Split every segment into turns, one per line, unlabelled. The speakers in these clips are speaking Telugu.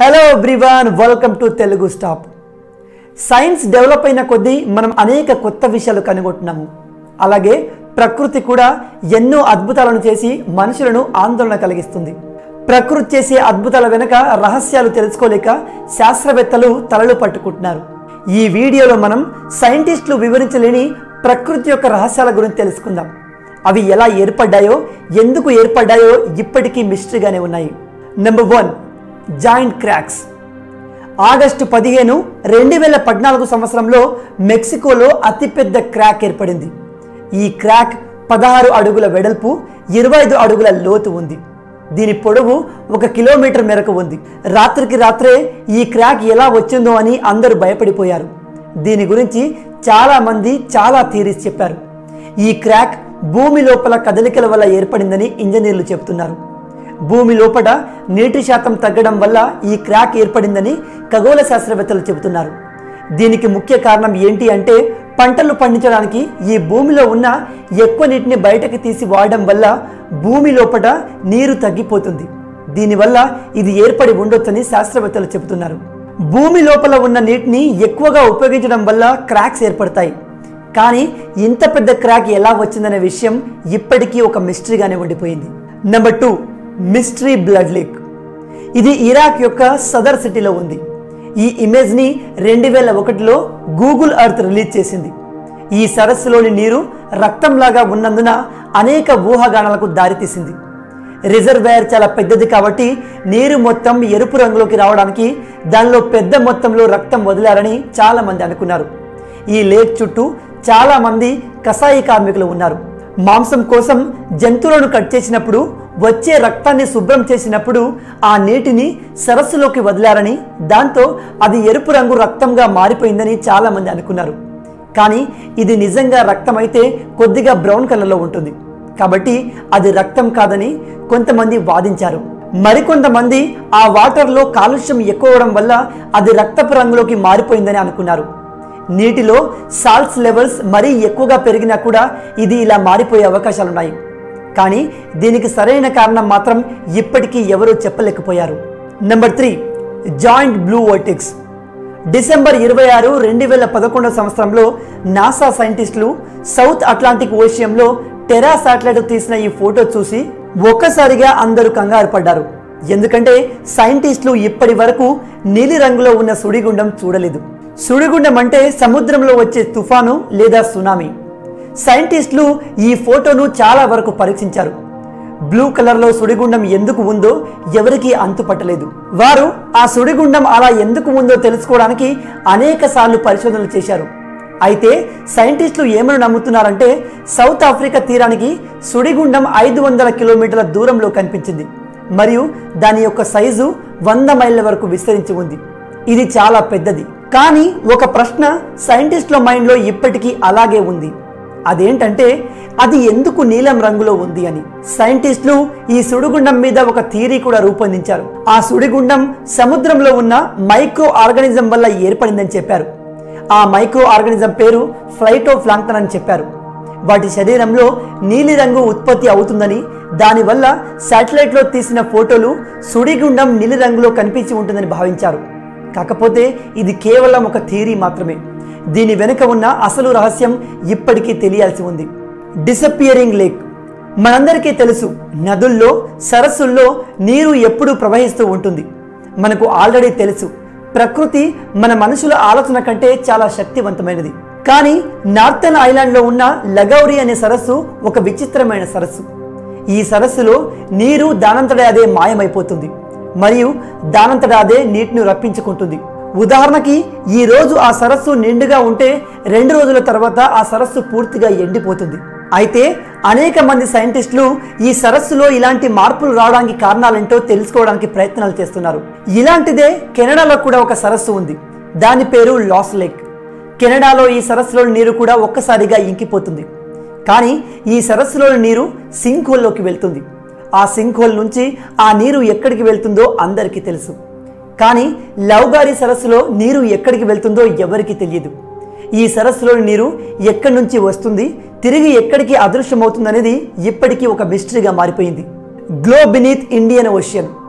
Hello everyone welcome to Telugu Stop science develop అయిన కొద్దీ మనం అనేక కొత్త విషయాలు కనుగొంటున్నాము అలాగే ప్రకృతి కూడా ఎన్నో అద్భుతాలను చేసి మనుషులను ఆందోళన కలిగిస్తుంది ప్రకృతి చేసే అద్భుతాల వెనుక రహస్యాలు తెలుసుకోలేక శాస్త్రవేత్తలు తలలు పట్టుకుంటున్నారు ఈ వీడియోలో మనం సైంటిస్టులు వివరించలేని ప్రకృతి యొక్క రహస్యాల గురించి తెలుసుకుందాం అవి ఎలా ఏర్పడ్డాయో ఎందుకు ఏర్పడ్డాయో ఇప్పటికీ మిస్టరీగానే ఉన్నాయి number one joint cracks August పదిహేను రెండు వేల పద్నాలుగు సంవత్సరంలో మెక్సికోలో అతిపెద్ద క్రాక్ ఏర్పడింది ఈ క్రాక్ పదహారు అడుగుల వెడల్పు ఇరవై ఐదు అడుగుల లోతు ఉంది దీని పొడవు ఒక కిలోమీటర్ మేరకు ఉంది రాత్రికి రాత్రే ఈ క్రాక్ ఎలా వచ్చిందో అని అందరూ భయపడిపోయారు దీని గురించి చాలామంది చాలా థీరీస్ చెప్పారు ఈ క్రాక్ భూమి లోపల కదలికల వల్ల ఏర్పడిందని ఇంజనీర్లు చెబుతున్నారు భూమి లోపల నీటి శాతం తగ్గడం వల్ల ఈ క్రాక్ ఏర్పడిందని ఖగోళ శాస్త్రవేత్తలు చెబుతున్నారు దీనికి ముఖ్య కారణం ఏంటి అంటే పంటలు పండించడానికి ఈ భూమిలో ఉన్న ఎక్కువ నీటిని బయటకు తీసి వాడడం వల్ల భూమి లోపల నీరు తగ్గిపోతుంది దీనివల్ల ఇది ఏర్పడి ఉండొచ్చని శాస్త్రవేత్తలు చెబుతున్నారు భూమి లోపల ఉన్న నీటిని ఎక్కువగా ఉపయోగించడం వల్ల క్రాక్స్ ఏర్పడతాయి కానీ ఇంత పెద్ద క్రాక్ ఎలా వచ్చిందనే విషయం ఇప్పటికీ ఒక మిస్టరీగానే ఉండిపోయింది number two mystery blood leak ఇది ఇరాక్ యొక్క సదర్ సిటీలో ఉంది ఈ ఇమేజ్ని రెండు వేల ఒకటిలో గూగుల్ అర్త్ రిలీజ్ చేసింది ఈ సరస్సులోని నీరు రక్తంలాగా ఉన్నందున అనేక ఊహాగానాలకు దారితీసింది రిజర్వాయర్ చాలా పెద్దది కాబట్టి నీరు మొత్తం ఎరుపు రంగులోకి రావడానికి దానిలో పెద్ద మొత్తంలో రక్తం వదిలారని చాలామంది అనుకున్నారు ఈ లేక్ చుట్టూ చాలామంది కసాయి కార్మికులు ఉన్నారు మాంసం కోసం జంతువులను కట్ చేసినప్పుడు వచ్చే రక్తాన్ని శుభ్రం చేసినప్పుడు ఆ నీటిని సరస్సులోకి వదిలారని దాంతో అది ఎరుపు రంగు రక్తంగా మారిపోయిందని చాలామంది అనుకున్నారు కానీ ఇది నిజంగా రక్తం అయితే కొద్దిగా బ్రౌన్ కలర్లో ఉంటుంది కాబట్టి అది రక్తం కాదని కొంతమంది వాదించారు మరికొంతమంది ఆ వాటర్లో కాలుష్యం ఎక్కువ అవడం వల్ల అది రక్తపు రంగులోకి మారిపోయిందని అనుకున్నారు నీటిలో సాల్ట్స్ లెవెల్స్ మరీ ఎక్కువగా పెరిగినా కూడా ఇది ఇలా మారిపోయే అవకాశాలున్నాయి కానీ దీనికి సరైన కారణం మాత్రం ఇప్పటికీ ఎవరూ చెప్పలేకపోయారు number three joint blue vertex December ఇరవై ఆరు రెండు వేల పదకొండవ సంవత్సరంలో నాసా సైంటిస్టులు సౌత్ అట్లాంటిక్ ఓషియంలో టెరా శాటిలైట్ తీసిన ఈ ఫోటో చూసి ఒక్కసారిగా అందరూ కంగారు పడ్డారు ఎందుకంటే సైంటిస్టులు ఇప్పటి వరకు నీలి రంగులో ఉన్న సుడిగుండం చూడలేదు సుడిగుండం అంటే సముద్రంలో వచ్చే తుఫాను లేదా సునామీ సైంటిస్టులు ఈ ఫోటోను చాలా వరకు పరీక్షించారు బ్లూ కలర్లో సుడిగుండం ఎందుకు ఉందో ఎవరికీ అంతుపట్టలేదు వారు ఆ సుడిగుండం అలా ఎందుకు ఉందో తెలుసుకోవడానికి అనేక సార్లు పరిశోధనలు చేశారు అయితే సైంటిస్టులు ఏమని నమ్ముతున్నారంటే సౌత్ ఆఫ్రికా తీరానికి సుడిగుండం ఐదు వందల కిలోమీటర్ల దూరంలో కనిపించింది మరియు దాని యొక్క సైజు వంద మైళ్ళ వరకు విస్తరించి ఉంది ఇది చాలా పెద్దది కానీ ఒక ప్రశ్న సైంటిస్టుల మైండ్లో ఇప్పటికీ అలాగే ఉంది అదేంటంటే అది ఎందుకు నీలం రంగులో ఉంది అని సైంటిస్టులు ఈ సుడిగుండం మీద ఒక థియరీ కూడా రూపొందించారు ఆ సుడిగుండం సముద్రంలో ఉన్న మైక్రో ఆర్గానిజం వల్ల ఏర్పడిందని చెప్పారు ఆ మైక్రో ఆర్గానిజం పేరు ఫ్లైటోఫ్లాంక్టన్ అని చెప్పారు వాటి శరీరంలో నీలిరంగు ఉత్పత్తి అవుతుందని దానివల్ల శాటిలైట్లో తీసిన ఫోటోలు సుడిగుండం నీలిరంగులో కనిపించి ఉంటుందని భావించారు కాకపోతే ఇది కేవలం ఒక థియరీ మాత్రమే దీని వెనుక ఉన్న అసలు రహస్యం ఇప్పటికీ తెలియాల్సి ఉంది డిసపియరింగ్ లేక్ మనందరికీ తెలుసు నదుల్లో సరస్సుల్లో నీరు ఎప్పుడూ ప్రవహిస్తూ ఉంటుంది మనకు ఆల్రెడీ తెలుసు ప్రకృతి మన మనుషుల ఆలోచన కంటే చాలా శక్తివంతమైనది కానీ నార్థన్ ఐలాండ్లో ఉన్న లగౌరి అనే సరస్సు ఒక విచిత్రమైన సరస్సు ఈ సరస్సులో నీరు దానంతట అదే మాయమైపోతుంది మరియు దానంతట అదే నీటిని రప్పించుకుంటుంది ఉదాహరణకి ఈ రోజు ఆ సరస్సు నిండుగా ఉంటే రెండు రోజుల తర్వాత ఆ సరస్సు పూర్తిగా ఎండిపోతుంది అయితే అనేక మంది సైంటిస్టులు ఈ సరస్సులో ఇలాంటి మార్పులు రావడానికి కారణాలేంటో తెలుసుకోవడానికి ప్రయత్నాలు చేస్తున్నారు ఇలాంటిదే కెనడాలో కూడా ఒక సరస్సు ఉంది దాని పేరు లాస్ లేక్ కెనడాలో ఈ సరస్సులోని నీరు కూడా ఒక్కసారిగా ఇంకిపోతుంది కానీ ఈ సరస్సులోని నీరు సింక్ హోల్లోకి వెళ్తుంది ఆ సింక్ హోల్ నుంచి ఆ నీరు ఎక్కడికి వెళ్తుందో అందరికీ తెలుసు కానీ లవ్గారి సరస్సులో నీరు ఎక్కడికి వెళ్తుందో ఎవరికీ తెలియదు ఈ సరస్సులోని నీరు ఎక్కడి నుంచి వస్తుంది తిరిగి ఎక్కడికి అదృశ్యమవుతుందనేది ఇప్పటికీ ఒక మిస్టరీగా మారిపోయింది గ్లో బినీత్ ఇండియన్ ఓషియన్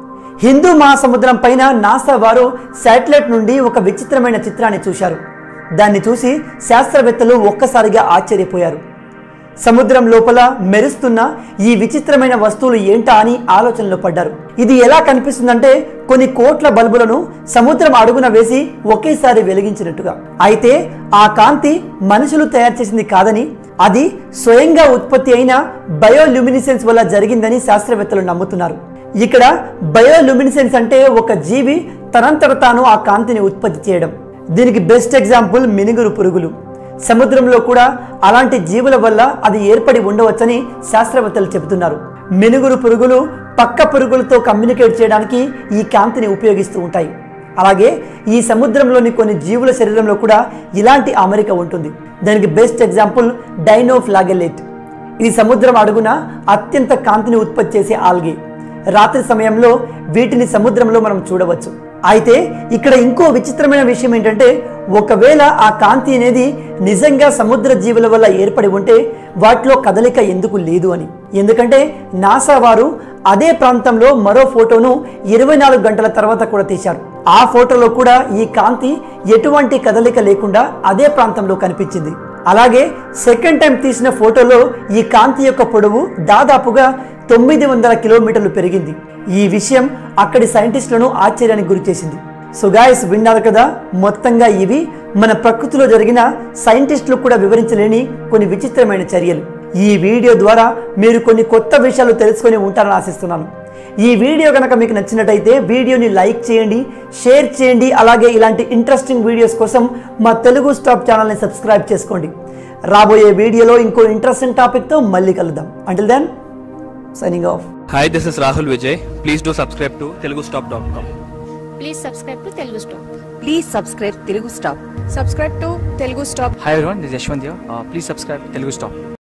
హిందూ మహాసముద్రం పైన నాసా వారు శాటిలైట్ నుండి ఒక విచిత్రమైన చిత్రాన్ని చూశారు దాన్ని చూసి శాస్త్రవేత్తలు ఒక్కసారిగా ఆశ్చర్యపోయారు సముద్రం లోపల మెరుస్తున్న ఈ విచిత్రమైన వస్తువులు ఏంటా అని ఆలోచనలో పడ్డారు ఇది ఎలా కనిపిస్తుందంటే కొన్ని కోట్ల బల్బులను సముద్రం అడుగున వేసి ఒకేసారి వెలిగించినట్టుగా అయితే ఆ కాంతి మనుషులు తయారు చేసింది కాదని అది స్వయంగా ఉత్పత్తి అయిన బయోల్యూమినిసెన్స్ వల్ల జరిగిందని శాస్త్రవేత్తలు నమ్ముతున్నారు ఇక్కడ బయోల్యూమినిసెన్స్ అంటే ఒక జీవి తనంతట తాను ఆ కాంతిని ఉత్పత్తి చేయడం దీనికి బెస్ట్ ఎగ్జాంపుల్ మినుగురు పురుగులు సముద్రంలో కూడా అలాంటి జీవుల వల్ల అది ఏర్పడి ఉండవచ్చని శాస్త్రవేత్తలు చెబుతున్నారు మినుగురు పురుగులు పక్క పురుగులతో కమ్యూనికేట్ చేయడానికి ఈ కాంతిని ఉపయోగిస్తూ ఉంటాయి అలాగే ఈ సముద్రంలోని కొన్ని జీవుల శరీరంలో కూడా ఇలాంటి అమరిక ఉంటుంది దానికి బెస్ట్ ఎగ్జాంపుల్ డైనోఫ్లాగెలేట్ ఇది సముద్రం అడుగున అత్యంత కాంతిని ఉత్పత్తి చేసే ఆల్గే రాత్రి సమయంలో వీటిని సముద్రంలో మనం చూడవచ్చు అయితే ఇక్కడ ఇంకో విచిత్రమైన విషయం ఏంటంటే ఒకవేళ ఆ కాంతి అనేది నిజంగా సముద్ర జీవుల వల్ల ఏర్పడి ఉంటే వాటిలో కదలిక ఎందుకు లేదు అని ఎందుకంటే నాసా వారు అదే ప్రాంతంలో మరో ఫోటోను ఇరవై నాలుగు గంటల తర్వాత కూడా తీశారు ఆ ఫోటోలో కూడా ఈ కాంతి ఎటువంటి కదలిక లేకుండా అదే ప్రాంతంలో కనిపించింది అలాగే సెకండ్ టైం తీసిన ఫోటోలో ఈ కాంతి యొక్క పొడవు దాదాపుగా తొమ్మిది వందల కిలోమీటర్లు పెరిగింది ఈ విషయం అక్కడి సైంటిస్టులను ఆశ్చర్యానికి గురిచేసింది సో గాయస్ విన్నారు కదా మొత్తంగా ఇవి మన ప్రకృతిలో జరిగిన సైంటిస్టులు కూడా వివరించలేని కొన్ని విచిత్రమైన చర్యలు ఈ వీడియో ద్వారా మీరు కొన్ని కొత్త విషయాలు తెలుసుకొని ఉంటారని ఆశిస్తున్నాను ఈ వీడియో కనుక మీకు నచ్చినట్టయితే వీడియోని లైక్ చేయండి షేర్ చేయండి అలాగే ఇలాంటి ఇంట్రెస్టింగ్ వీడియోస్ కోసం మా తెలుగు స్టాప్ ఛానల్ని సబ్స్క్రైబ్ చేసుకోండి రాబోయే వీడియోలో ఇంకో ఇంట్రెస్టింగ్ టాపిక్తో మళ్ళీ కలుద్దాం until then signing off
Hi, this is Rahul Vijay. Please do subscribe to telugustop.com.
Please subscribe to Telugu Stop
please subscribe Telugu Stop
subscribe to Telugu Stop
Hi everyone, this is Yashwant here. Uh, please subscribe Telugu Stop.